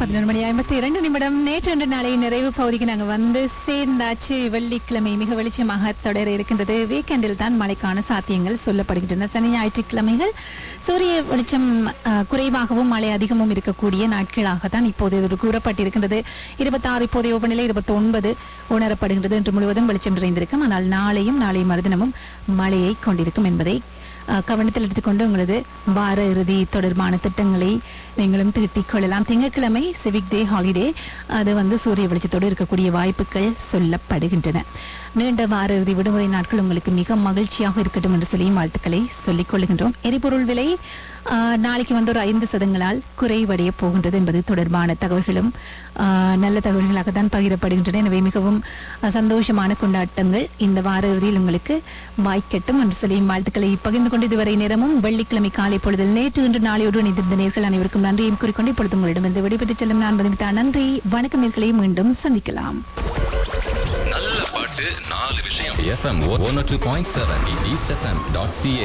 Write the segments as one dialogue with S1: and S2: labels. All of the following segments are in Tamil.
S1: பதினொரு மணி ஐம்பத்தி இரண்டு நிமிடம் நேற்று நாளை நிறைவு பகுதிக்கு நாங்க வந்து சேர்ந்தாச்சு வெள்ளிக்கிழமை மிக வெளிச்சமாக தொடர இருக்கின்றது வீக்கெண்டில் தான் மழைக்கான சாத்தியங்கள் சொல்லப்படுகின்றன சனி ஞாயிற்றுக்கிழமைகள் சூரிய வெளிச்சம் அஹ், குறைவாகவும் மழை அதிகமும் இருக்கக்கூடிய நாட்களாக தான் இப்போது இது கூறப்பட்டிருக்கின்றது இருபத்தாறு இப்போதைய வெப்பநிலை இருபத்தி ஒன்பது உணரப்படுகின்றது இன்று முழுவதும் வெளிச்சம் நிறைந்திருக்கும் ஆனால் நாளையும் நாளை மறுதினமும் மழையை கொண்டிருக்கும் என்பதை அஹ், கவனத்தில் எடுத்துக்கொண்டு உங்களது வார இறுதி தொடர்பான திட்டங்களை நீங்களும் தீட்டிக் கொள்ளலாம் திங்கட்கிழமை சிவிக் டே ஹாலிடே அது வந்து சூரிய வெளிச்சத்தோடு இருக்கக்கூடிய வாய்ப்புகள் சொல்லப்படுகின்றன நீண்ட வார இறுதி விடுமுறை நாட்கள் உங்களுக்கு மிக மகிழ்ச்சியாக இருக்கட்டும் என்று சொல்லி வாழ்த்துக்களை சொல்லிக் கொள்கின்றோம் எரிபொருள் விலை அஹ், நாளைக்கு வந்து ஒரு ஐந்து சதங்களால் குறைவடைய போகின்றது என்பது தொடர்பான தகவல்களும் அஹ், நல்ல தகவல்களாக தான் பகிரப்படுகின்றன எனவே மிகவும் அஹ், சந்தோஷமான கொண்டாட்டங்கள் இந்த வார இறுதியில் உங்களுக்கு வாய்க்கட்டும் என்று சொல்லி வாழ்த்துக்களை பகிர்ந்து கொண்டு இதுவரை நேரமும் வெள்ளிக்கிழமை காலை பொழுதில் நேற்று இன்று நாளையோடு இணைந்திருந்த நேர்கள் அனைவருக்கும் நன்றியும் கூறிக்கொண்டு இப்பொழுது உங்களிடமிருந்து விடைபெற்றுச் செல்லும் நான் மதிமித்தா நன்றி வணக்கம் நேர்களை மீண்டும் சந்திக்கலாம்
S2: நல்ல பாட்டு நாலு விஷயம் FM one two point seven east FM dot CA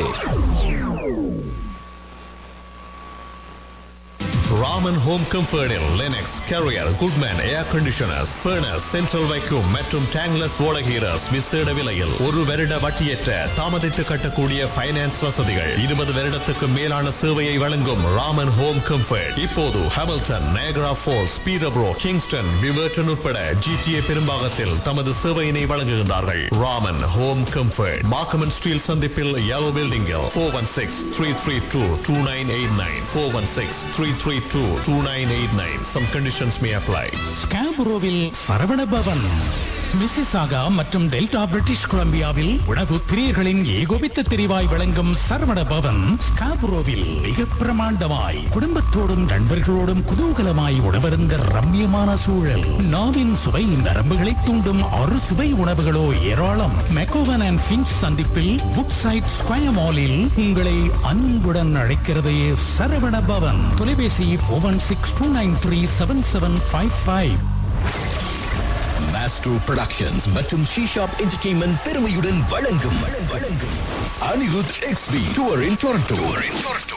S3: Raman home கம்ஃபர்டில் Lennox Carrier Goodman air conditioners furnace central vacuum மற்றும் டேங்லஸ் ஓடகீரஸ் விசேட விலையில் ஒரு வருட வட்டியற்ற தாமதித்து கட்டக்கூடிய ஃபைனான்ஸ் வசதிகள் இருபது வருடத்துக்கு மேலான சேவையை வழங்கும் ராமன் ஹோம் கம்ஃபர்ட் இப்போது Hamilton Niagara Falls Peterborough Kingston விவர்டன் உட்பட ஜிடிஏ பெரும்பாகத்தில் தமது சேவையினை வழங்குகின்றார்கள் Raman home comfort Markham and Steeles சந்திப்பில் yellow பில்டிங்கில் four one six three three two two nine eight nine four one six three three two two nine eight nine some conditions may apply
S4: ஸ்காபுரோவில் சரவண பவன் மிசிசாகா மற்றும் டெல்டா பிரிட்டிஷ் கொலம்பியாவில் உணவு பிரியர்களின் ஏகோபித்த தெரிவாய் விளங்கும் சரவண பவன் ஸ்காபுரோவில் மிக பிரமாண்டமாய் குடும்பத்தோடும் நண்பர்களோடும் குதூகலமாய் உணவருந்த ரம்யமான சூழல் நாவின் சுவை நரம்புகளை தூண்டும் அறு சுவை உணவுகளோ ஏராளம் மெக்கோவன் அண்ட் பிஞ்ச் சந்திப்பில் வுட் சைட் ஸ்கொயர் மாலில் உங்களை அன்புடன் அழைக்கிறது சரவண பவன் தொலைபேசி one six two nine three seven seven five five
S5: Maestro productions மற்றும் ஷீஷாப் என்டர்டெயின்மெண்ட் பெருமையுடன் வழங்கும் வழங்கும் Anirudh XV tour in Toronto